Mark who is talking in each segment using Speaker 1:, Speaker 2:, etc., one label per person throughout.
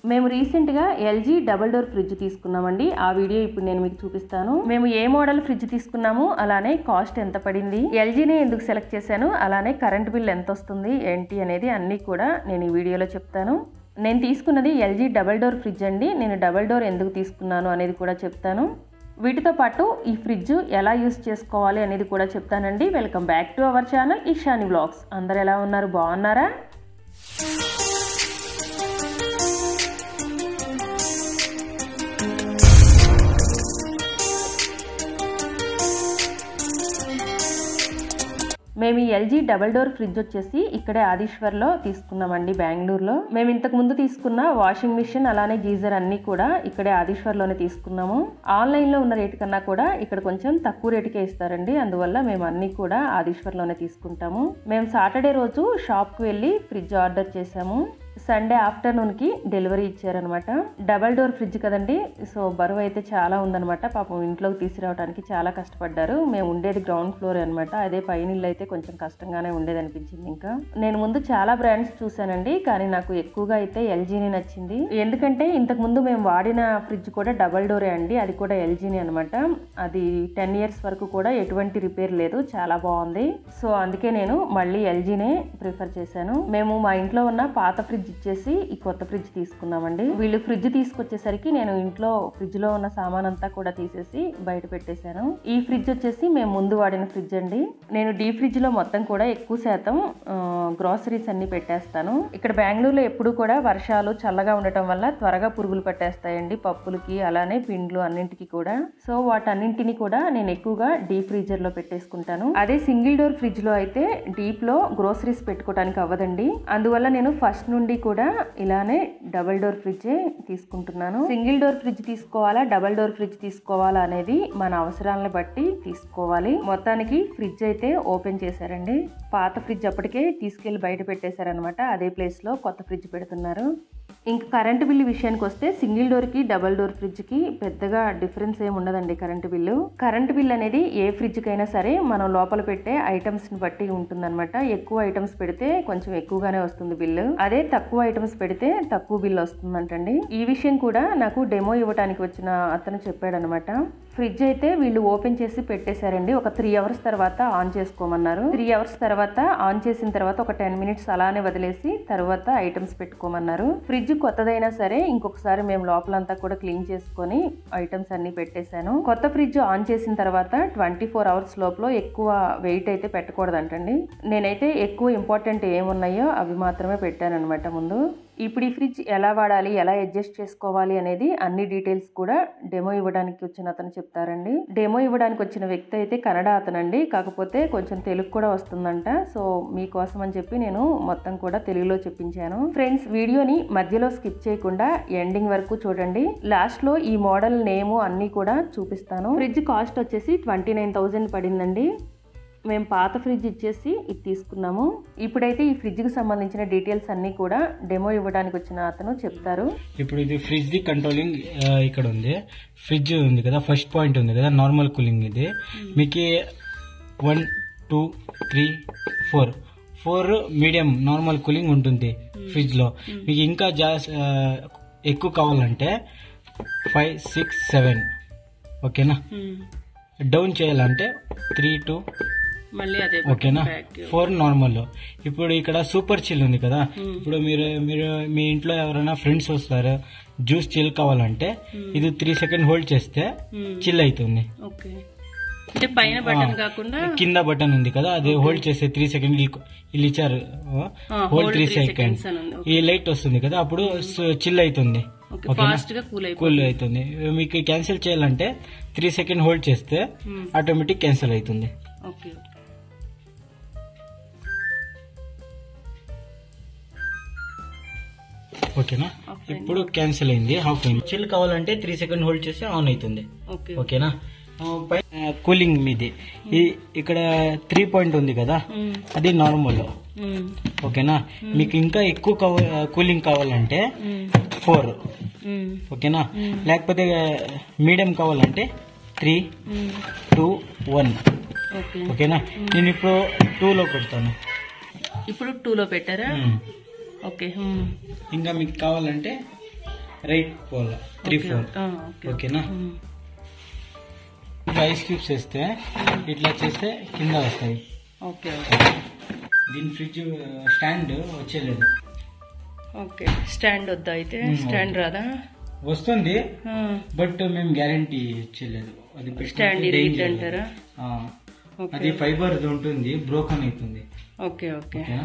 Speaker 1: మేము రీసెంట్గా LG double door fridge తీసుకున్నామండి ఆ వీడియో ఇప్పుడు నేను మీకు చూపిస్తాను మేము ఏ మోడల్ ఫ్రిడ్జ్ తీసుకున్నాము అలానే కాస్ట్ ఎంత పడింది ఎల్జీనే ఎందుకు సెలెక్ట్ చేశాను అలానే కరెంట్ బిల్ ఎంత వస్తుంది ఏంటి అనేది అన్నీ కూడా నేను ఈ వీడియోలో చెప్తాను నేను తీసుకున్నది ఎల్జీ డబల్ డోర్ ఫ్రిడ్జ్ అండి నేను డబల్ డోర్ ఎందుకు తీసుకున్నాను అనేది కూడా చెప్తాను వీటితో పాటు ఈ ఫ్రిడ్జ్ ఎలా యూస్ చేసుకోవాలి అనేది కూడా చెప్తానండి welcome back to our channel Ishani blogs అందరు ఎలా ఉన్నారు బాగున్నారా మేము ఈ ఎల్జీ డబల్ డోర్ ఫ్రిడ్జ్ వచ్చేసి ఇక్కడే ఆదిశ్వర్లో తీసుకున్నామండి బెంగళూరులో మేము ఇంతకు ముందు తీసుకున్న వాషింగ్ మిషన్ అలానే గీజర్ అన్ని కూడా ఇక్కడే ఆదిశ్వర్లోనే తీసుకున్నాము ఆన్లైన్లో ఉన్న రేటు కన్నా కూడా ఇక్కడ కొంచెం తక్కువ రేటుకే ఇస్తారండి అందువల్ల మేము అన్ని కూడా ఆదిశ్వర్లోనే తీసుకుంటాము మేము సాటర్డే రోజు షాప్కి వెళ్ళి ఫ్రిడ్జ్ ఆర్డర్ చేసాము సండే ఆఫ్టర్నూన్కి డెలివరీ ఇచ్చారనమాట డబల్ డోర్ ఫ్రిడ్జ్ కదండి సో బరువు అయితే చాలా ఉందనమాట పాపం ఇంట్లోకి తీసుకురావడానికి చాలా కష్టపడ్డారు మేము ఉండేది గ్రౌండ్ ఫ్లోర్ అనమాట అదే పైన ఇల్లు అయితే కొంచెం కష్టంగానే ఉండేది అనిపించింది ఇంకా నేను ముందు చాలా బ్రాండ్స్ చూశానండి కానీ నాకు ఎక్కువగా అయితే ఎల్జీని నచ్చింది ఎందుకంటే ఇంతకు ముందు మేము వాడిన ఫ్రిడ్జ్ కూడా డబల్ డోరే అండి అది కూడా ఎల్జీని అనమాట అది టెన్ ఇయర్స్ వరకు కూడా ఎటువంటి రిపేర్ లేదు చాలా బాగుంది సో అందుకే నేను మళ్ళీ ఎల్జీనే ప్రిఫర్ చేశాను మేము మా ఇంట్లో ఉన్న పాత ఫ్రిడ్జ్ ఇచ్చేసి ఈ కొత్త ఫ్రిడ్జ్ తీసుకున్నామండి వీళ్ళు ఫ్రిడ్జ్ తీసుకొచ్చేసరికి నేను ఇంట్లో ఫ్రిడ్జ్ లో ఉన్న సామాన్ అంతా కూడా తీసేసి బయట పెట్టేశాను ఈ ఫ్రిడ్జ్ వచ్చేసి మేము ముందు వాడిన ఫ్రిడ్జ్ అండి నేను డీ ఫ్రిడ్జ్ లో మొత్తం కూడా ఎక్కువ శాతం గ్రాసరీస్ అన్ని పెట్టేస్తాను ఇక్కడ బెంగళూరులో ఎప్పుడు కూడా వర్షాలు చల్లగా ఉండటం వల్ల త్వరగా పురుగులు పట్టేస్తాయండి పప్పులకి అలానే పిండ్లు అన్నింటికి కూడా సో వాటన్నింటిని కూడా నేను ఎక్కువగా డీప్ ఫ్రీజర్ లో పెట్టేసుకుంటాను అదే సింగిల్ డోర్ ఫ్రిడ్జ్ లో అయితే డీప్ లో గ్రోసరీస్ పెట్టుకోవడానికి అవ్వదండి అందువల్ల నేను ఫస్ట్ నుండి కూడా ఇలానే డబల్ డోర్ ఫ్రిడ్జ్ తీసుకుంటున్నాను సింగిల్ డోర్ ఫ్రిడ్జ్ తీసుకోవాలా డబల్ డోర్ ఫ్రిడ్జ్ తీసుకోవాలా అనేది మన అవసరాలను బట్టి తీసుకోవాలి మొత్తానికి ఫ్రిడ్జ్ అయితే ఓపెన్ చేశారండి పాత ఫ్రిడ్జ్ అప్పటికే తీసుకెళ్లి బయట పెట్టేశారనమాట అదే ప్లేస్ లో కొత్త ఫ్రిడ్జ్ పెడుతున్నారు ఇంకా కరెంటు బిల్లు విషయానికి వస్తే సింగిల్ డోర్కి డబల్ డోర్ ఫ్రిడ్జ్కి పెద్దగా డిఫరెన్స్ ఏమి ఉండదండి కరెంటు బిల్లు కరెంటు బిల్ అనేది ఏ ఫ్రిడ్జ్కైనా సరే మనం లోపల పెట్టే ఐటమ్స్ని బట్టి ఉంటుందన్నమాట ఎక్కువ ఐటమ్స్ పెడితే కొంచెం ఎక్కువగానే వస్తుంది బిల్లు అదే తక్కువ ఐటమ్స్ పెడితే తక్కువ బిల్లు వస్తుందంటండి ఈ విషయం కూడా నాకు డెమో ఇవ్వడానికి వచ్చిన అతను చెప్పాడనమాట ఫ్రిడ్జ్ అయితే వీళ్ళు ఓపెన్ చేసి పెట్టేశారండి ఒక త్రీ అవర్స్ తర్వాత ఆన్ చేసుకోమన్నారు త్రీ అవర్స్ తర్వాత ఆన్ చేసిన తర్వాత ఒక టెన్ మినిట్స్ అలానే వదిలేసి తర్వాత ఐటమ్స్ పెట్టుకోమన్నారు ఫ్రిడ్జ్ కొత్తదైనా సరే ఇంకొకసారి మేము లోపలంతా కూడా క్లీన్ చేసుకొని ఐటమ్స్ అన్ని పెట్టేశాను కొత్త ఫ్రిడ్జ్ ఆన్ చేసిన తర్వాత ట్వంటీ ఫోర్ అవర్స్ లోపల ఎక్కువ వెయిట్ అయితే పెట్టకూడదంటండి నేనైతే ఎక్కువ ఇంపార్టెంట్ ఏమున్నాయో అవి మాత్రమే పెట్టాను అనమాట ముందు ఇప్పుడు ఈ ఫ్రిడ్జ్ ఎలా వాడాలి ఎలా అడ్జస్ట్ చేసుకోవాలి అనేది అన్ని డీటెయిల్స్ కూడా డెమో ఇవ్వడానికి వచ్చిన అతను చెప్తారండి డెమో ఇవ్వడానికి వచ్చిన వ్యక్తి అయితే కన్నడ అతనండి కాకపోతే కొంచెం తెలుగు కూడా వస్తుందంట సో మీకోసం అని చెప్పి నేను మొత్తం కూడా తెలుగులో చెప్పించాను ఫ్రెండ్స్ వీడియోని మధ్యలో స్కిప్ చేయకుండా ఎండింగ్ వరకు చూడండి లాస్ట్ లో ఈ మోడల్ నేము అన్ని కూడా చూపిస్తాను ఫ్రిడ్జ్ కాస్ట్ వచ్చేసి ట్వంటీ నైన్ థౌజండ్ పడిందండి మేము పాత ఫ్రిడ్జ్ ఇచ్చేసి ఇది తీసుకున్నాము ఇప్పుడైతే ఈ ఫ్రిడ్జ్కి సంబంధించిన డీటెయిల్స్ అన్నీ కూడా డెమో ఇవ్వడానికి వచ్చిన అతను చెప్తారు
Speaker 2: ఇప్పుడు ఇది ఫ్రిడ్జ్ ది కంట్రోలింగ్ ఆ, ఇక్కడ ఉంది ఫ్రిడ్జ్ ఉంది కదా ఫస్ట్ పాయింట్ ఉంది కదా నార్మల్ కూలింగ్ ఇది మీకు one two three four four medium normal cooling ఉంటుంది ఫ్రిడ్జ్ లో మీకు ఇంకా జాస్ ఆ, ఎక్కువ కావాలంటే ఫైవ్ సిక్స్ సెవెన్ ఓకేనా డౌన్ చేయాలంటే త్రీ టూ
Speaker 1: మళ్ళీ అదే
Speaker 2: ఓకేనా ఫోర్ నార్మల్ ఇప్పుడు ఇక్కడ సూపర్ చిల్ ఉంది కదా ఇప్పుడు మీరు మీరు మీ ఇంట్లో ఎవరైనా ఫ్రెండ్స్ వస్తారు జ్యూస్ చిల్ కావాలంటే ఇది త్రీ సెకండ్ హోల్డ్ చేస్తే చిల్ అవుతుంది
Speaker 1: ఓకే అంటే పైన బటన్ కాకుండా
Speaker 2: కింద బటన్ ఉంది కదా అది హోల్డ్ చేస్తే త్రీ సెకండ్ వీళ్ళు ఇచ్చారు హోల్డ్ త్రీ సెకండ్ ఈ లైట్ వస్తుంది కదా అప్పుడు చిల్ అవుతుంది
Speaker 1: ఫాస్ట్ గా కూల్ అయిపోయి
Speaker 2: కూల్ అవుతుంది మీకు క్యాన్సిల్ చేయాలంటే త్రీ సెకండ్ హోల్డ్ చేస్తే ఆటోమేటిక్ క్యాన్సిల్ అవుతుంది
Speaker 1: ఓకే
Speaker 2: ఓకేనా ఇప్పుడు క్యాన్సిల్ అయింది హాఫ్ అయింది చిల్ కావాలంటే త్రీ సెకండ్ హోల్డ్ చేస్తే ఆన్ అవుతుంది
Speaker 1: ఓకే
Speaker 2: ఓకేనా కూలింగ్ మీది ఈ- ఇక్కడ త్రీ పాయింట్ ఉంది కదా అది నార్మల్ ఓకేనా మీకు ఇంకా ఎక్కువ కూలింగ్ కావాలంటే ఫోర్ ఓకేనా లేకపోతే మీడియం కావాలంటే త్రీ టూ వన్
Speaker 1: ఓకే
Speaker 2: ఓకేనా నేను ఇప్పుడు టూలో పెడతాను
Speaker 1: ఇప్పుడు టూలో పెట్టారా
Speaker 2: మ్మ్.
Speaker 1: ఓకే
Speaker 2: ఇంకా మీకు కావాలంటే రైట్ పోవాలా త్రీ ఫోర్
Speaker 1: ఆ, ఓకే
Speaker 2: ఓకేనా
Speaker 1: ఉమ్.
Speaker 2: ఇట్లా ఐస్ క్యూబ్స్ వేస్తే ఇట్లా చేస్తే కింద వస్తాయి
Speaker 1: ఓకే ఓకే
Speaker 2: దీని ఫ్రిడ్జ్ స్టాండ్ వచ్చేలేదు
Speaker 1: ఓకే స్టాండ్ వద్దా అయితే
Speaker 2: ఉమ్,
Speaker 1: స్టాండ్ రాదా
Speaker 2: వస్తుంది
Speaker 1: ఆ,
Speaker 2: బట్ మేము గ్యారంటీ ఇచ్చలేదు అది పెట్టుకుంటే
Speaker 1: స్టాండ్ ఇది
Speaker 2: danger.
Speaker 1: ఇట్లా అంటారా
Speaker 2: ఆ.
Speaker 1: ఓకే
Speaker 2: అది ఫైబర్ ఉంటుంది బ్రోకన్ అవుతుంది
Speaker 1: ఓకే ఓకే
Speaker 2: ఓకేనా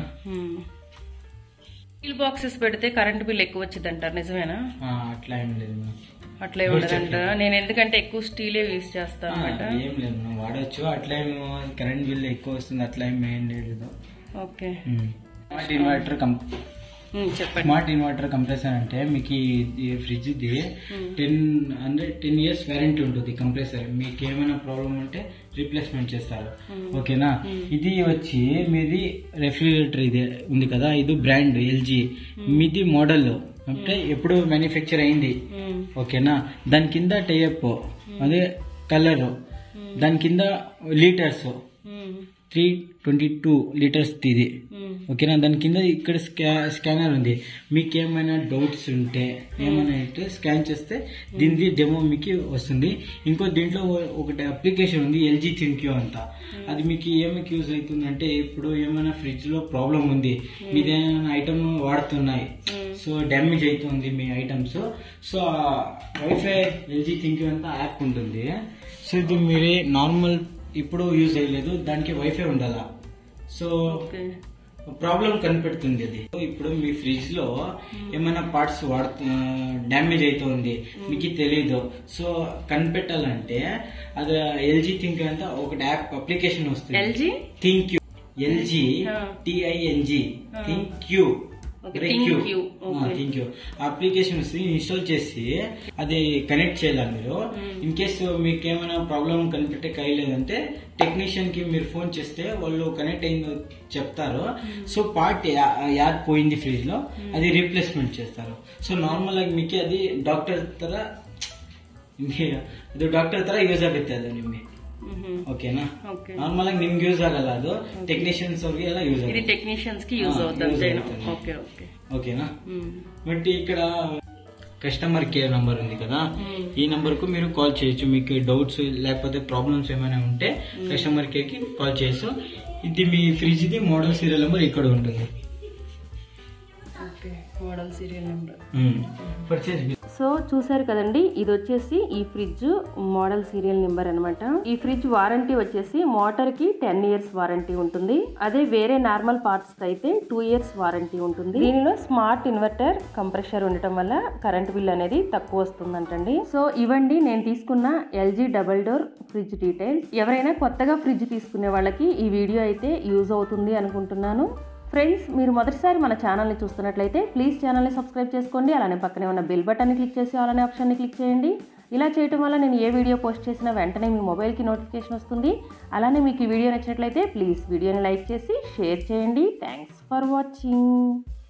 Speaker 1: స్టీల్ బాక్సెస్ పెడితే కరెంట్ బిల్ ఎక్కువ వచ్చింది అంటారు నిజమేనా
Speaker 2: ఆ, అట్లా ఏం లేదు మేడం.
Speaker 1: అట్లా ఉండదంటారా నేను ఎందుకంటే ఎక్కువ స్టీలే యూజ్ చేస్తాను
Speaker 2: ఆ,
Speaker 1: అనమాట
Speaker 2: ఏం లేదు మనం వాడచ్చు అట్లా ఏం కరెంట్ బిల్ ఎక్కువ వస్తుంది అట్లా ఏం ఏం లేదు
Speaker 1: ఓకే
Speaker 2: స్మార్ట్ ఇన్వర్టర్ కం
Speaker 1: ఉమ్, చెప్పండి
Speaker 2: స్మార్ట్ ఇన్వర్టర్ కంప్రెసర్ అంటే మీకు ఈ ఫ్రిడ్జ్ ది టెన్ అంటే టెన్ ఇయర్స్ వ్యారంటీ ఉంటుంది కంప్రెసర్ మీకు ఏమైనా ప్రాబ్లం ఉంటే రీప్లేస్మెంట్ చేస్తారు ఓకేనా ఇది వచ్చి మీది రెఫ్రిజిరేటర్ ఇది ఉంది కదా ఇది బ్రాండ్ ఎల్జీ మీది మోడల్ అంటే ఎప్పుడు మ్యానుఫ్యాక్చర్ అయింది
Speaker 1: ఉమ్,
Speaker 2: ఓకేనా దాని కింద టైప్ అదే కలర్ దాని కింద litres
Speaker 1: um,
Speaker 2: three twenty two litres ఇది
Speaker 1: ఉమ్,
Speaker 2: ఓకేనా దాని కింద ఇక్కడ స్కా స్కానర్ ఉంది మీకు ఏమైనా డౌట్స్ ఉంటే ఏమైనా ఉంటే స్కాన్ చేస్తే దీనిది డెమో మీకు వస్తుంది ఇంకో దీంట్లో ఒకటి అప్లికేషన్ ఉంది ఎల్జీ థింక్యూ అంట అది మీకు ఏమికి యూజ్ అవుతుంది అంటే ఇప్పుడు ఏమైనా ఫ్రిడ్జ్ లో ప్రాబ్లం ఉంది మీది ఏమైనా ఐటమ్ వాడుతున్నాయి సో డ్యామేజ్ అవుతుంది మీ items so wifi LG ThinQ అంతా యాప్ ఉంటుంది సో ఇది మీరే నార్మల్ ఇప్పుడు యూజ్ అయ్యలేదు దానికి వైఫై ఉండాలా సో
Speaker 1: ఓకే
Speaker 2: ప్రాబ్లం కనిపెడుతుంది అది ఇప్పుడు మీ ఫ్రిడ్జ్ లో ఏమైనా పార్ట్స్ వాడుతు డ్యామేజ్ అవుతుంది మీకు తెలియదు సో కనిపెట్టాలంటే అది ఎల్జీ థింక్ అంతా ఒకటి యాప్ అప్లికేషన్ వస్తుంది
Speaker 1: ఎల్జీ
Speaker 2: థింక్ యూ ఎల్జీ
Speaker 1: ఆ.
Speaker 2: టిఐఎన్జి
Speaker 1: ఆ.
Speaker 2: ThinQ
Speaker 1: Okay, Think You. Okay.
Speaker 2: ThinQ application వస్తుంది ఇన్స్టాల్ చేసి అది కనెక్ట్ చేయాలి మీరు ఇన్ కేస్ మీకు ఏమైనా ప్రాబ్లం కనిపెట్టే కాయలేదంటే టెక్నీషియన్ కి మీరు ఫోన్ చేస్తే వాళ్ళు కనెక్ట్ అయిందో చెప్తారు సో పార్ట్ యాడ్ పోయింది ఫ్రిడ్జ్ లో అది రీప్లేస్మెంట్ చేస్తారు సో నార్మల్ ಆಗಿ మీకు అది డాక్టర్ ತರ ಇದು ಡಾಕ್ಟರ್ ತರ ಯೂಸ್ ಆಗುತ್ತೆ ಅದು ನಿಮಗೆ
Speaker 1: మ్మ్.
Speaker 2: ಓಕೆನಾ
Speaker 1: ఓకే
Speaker 2: ನಾರ್ಮಲ್ ಆಗಿ ನಿಮ್ಗೆ ಯೂಸ್ ಆಗಲ್ಲ ಅದು ಟೆಕ್ನಿಷಿಯನ್ಸ್ ಅವ್ರಿಗೆ ಎಲ್ಲ ಯೂಸ್
Speaker 1: ఇది
Speaker 2: ಆಗುತ್ತೆ
Speaker 1: టెక్నీషియన్స్ కి యూజ్
Speaker 2: ఆ,
Speaker 1: అవుతుంది
Speaker 2: use
Speaker 1: అంతేనా?
Speaker 2: అవుతుంది.
Speaker 1: ఓకే ఓకే
Speaker 2: ఓకేనా
Speaker 1: మ్మ్.
Speaker 2: బట్ ఇక్కడ కస్టమర్ కేర్ నంబర్ ఉంది కదా
Speaker 1: మ్మ్.
Speaker 2: ఈ నంబర్ కు మీరు కాల్ చేయొచ్చు మీకు డౌట్స్ లేకపోతే ప్రాబ్లమ్స్ ఏమైనా ఉంటే కస్టమర్ కేర్ కి కాల్ చేయొచ్చు ఇది మీ ఫ్రిడ్జ్ ది మోడల్ సీరియల్ నెంబర్ ఇక్కడ ఉంటుంది
Speaker 1: okay model serial number
Speaker 2: purchase
Speaker 1: so చూసారు కదండి ఇది వచ్చేసి ఈ ఫ్రిడ్జ్ మోడల్ సీరియల్ నెంబర్ అన్నమాట ఈ ఫ్రిడ్జ్ వారంటీ వచ్చేసి మోటార్ కి టెన్ ఇయర్స్ వారంటీ ఉంటుంది అదే వేరే నార్మల్ పార్ట్స్ కి అయితే టూ ఇయర్స్ వారంటీ ఉంటుంది దీనిలో స్మార్ట్ ఇన్వర్టర్ కంప్రెషర్ ఉండటం వల్ల కరెంట్ బిల్ అనేది తక్కువ వస్తుందంటండి సో ఇవండి నేను తీసుకున్న LG double door fridge details ఎవరైనా కొత్తగా ఫ్రిడ్జ్ తీసుకునే వాళ్ళకి ఈ వీడియో అయితే యూజ్ అవుతుంది అనుకుంటున్నాను ఫ్రెండ్స్ మీరు మొదటిసారి మన ఛానల్ని చూస్తున్నట్లయితే ప్లీజ్ ఛానల్ని సబ్స్క్రైబ్ చేసుకోండి అలానే పక్కనే ఉన్న బెల్ బటన్ని క్లిక్ చేసి అలానే ఆప్షన్ని క్లిక్ చేయండి ఇలా చేయటం వల్ల నేను ఏ వీడియో పోస్ట్ చేసినా వెంటనే మీ మొబైల్కి నోటిఫికేషన్ వస్తుంది అలానే మీకు ఈ వీడియో నచ్చినట్లయితే ప్లీజ్ వీడియోని లైక్ చేసి షేర్ చేయండి థ్యాంక్స్ ఫర్ వాచింగ్